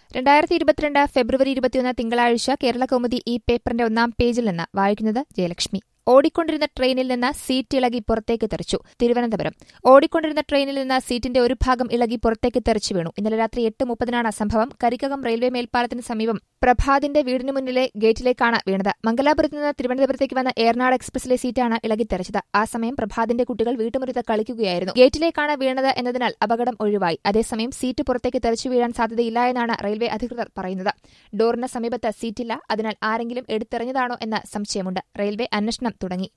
രണ്ടായിരത്തി ഇരുപത്തിരണ്ട് ഫെബ്രുവരി ഇരുപത്തിയൊന്ന് തിങ്കളാഴ്ച കേരള കൗമുദി ഈ പേപ്പറിന്റെ ഒന്നാം പേജിൽ നിന്ന് വായിക്കുന്നത് ജയലക്ഷ്മി ഓടിക്കൊണ്ടിരുന്ന ട്രെയിനിൽ നിന്ന് സീറ്റ് ഇളകി പുറത്തേക്ക് തെറിച്ചു തിരുവനന്തപുരം ഓടിക്കൊണ്ടിരുന്ന ട്രെയിനിൽ നിന്ന് സീറ്റിന്റെ ഒരു ഭാഗം ഇളകി പുറത്തേക്ക് തെറിച്ചു വീണു ഇന്നലെ രാത്രി എട്ട് മുപ്പതിനാണ് സംഭവം കരിക്കകം റെയിൽവേ മേൽപ്പാലത്തിന് സമീപം പ്രഭാതിന്റെ വീടിന് മുന്നിലെ ഗേറ്റിലേക്കാണ് വീണത് മംഗലാപുരത്ത് നിന്ന് തിരുവനന്തപുരത്തേക്ക് വന്ന ഏർനാട് എക്സ്പ്രസിലെ സീറ്റാണ് ഇളകി തെറിച്ചത് ആ സമയം പ്രഭാതിന്റെ കുട്ടികൾ വീട്ടുമുറ്റത്ത് കളിക്കുകയായിരുന്നു ഗേറ്റിലേക്കാണ് വീണത് എന്നതിനാൽ അപകടം ഒഴിവായി അതേസമയം സീറ്റ് പുറത്തേക്ക് തെറിച്ചു വീഴാൻ സാധ്യതയില്ല എന്നാണ് റെയിൽവേ അധികൃതർ പറയുന്നത് ഡോറിന് സമീപത്ത് സീറ്റില്ല അതിനാൽ ആരെങ്കിലും എടുത്തെറിഞ്ഞതാണോ എന്ന് സംശയമുണ്ട് റെയിൽവേ അന്വേഷണം തുടങ്ങി